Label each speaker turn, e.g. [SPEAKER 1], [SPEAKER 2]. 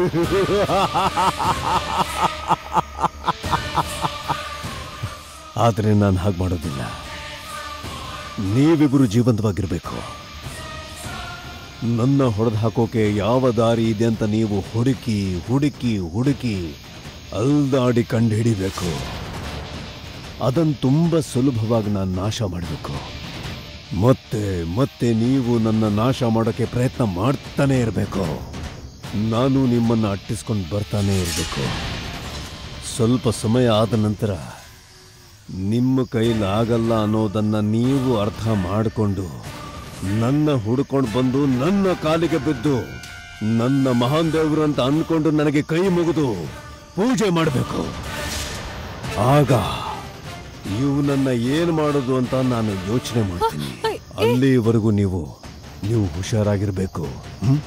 [SPEAKER 1] ಆದರೆ ನಾನು ಹಾಗೆ ಮಾಡೋದಿಲ್ಲ ನೀವಿಬ್ಬರು ಜೀವಂತವಾಗಿರ್ಬೇಕು ನನ್ನ ಹೊಡೆದು ಹಾಕೋಕೆ ಯಾವ ದಾರಿ ಇದೆ ಅಂತ ನೀವು ಹುಡುಕಿ ಹುಡುಕಿ ಹುಡುಕಿ ಅಲ್ದಾಡಿ ಕಂಡುಹಿಡಿಬೇಕು ಅದನ್ನು ತುಂಬ ಸುಲಭವಾಗಿ ನಾನು ನಾಶ ಮಾಡಬೇಕು ಮತ್ತೆ ಮತ್ತೆ ನೀವು ನನ್ನ ನಾಶ ಮಾಡೋಕ್ಕೆ ಪ್ರಯತ್ನ ಮಾಡ್ತಾನೆ ಇರಬೇಕು ನಾನು ನಿಮ್ಮನ್ನು ಅಟ್ಟಿಸ್ಕೊಂಡು ಬರ್ತಾನೆ ಇರಬೇಕು ಸ್ವಲ್ಪ ಸಮಯ ಆದ ನಂತರ ನಿಮ್ಮ ಕೈಲಾಗಲ್ಲ ಅನ್ನೋದನ್ನ ನೀವು ಅರ್ಥ ಮಾಡಿಕೊಂಡು ನನ್ನ ಹುಡ್ಕೊಂಡು ಬಂದು ನನ್ನ ಕಾಲಿಗೆ ಬಿದ್ದು ನನ್ನ ಮಹಾನ್ ದೇವರು ಅಂತ ಅನ್ಕೊಂಡು ನನಗೆ ಕೈ ಮುಗಿದು ಪೂಜೆ ಮಾಡಬೇಕು ಆಗ ಇವು ನನ್ನ ಏನು ಮಾಡೋದು ಅಂತ ನಾನು ಯೋಚನೆ ಮಾಡ್ತೀನಿ ಅಲ್ಲಿವರೆಗೂ ನೀವು ನೀವು ಹುಷಾರಾಗಿರ್ಬೇಕು ಹ್ಮ್?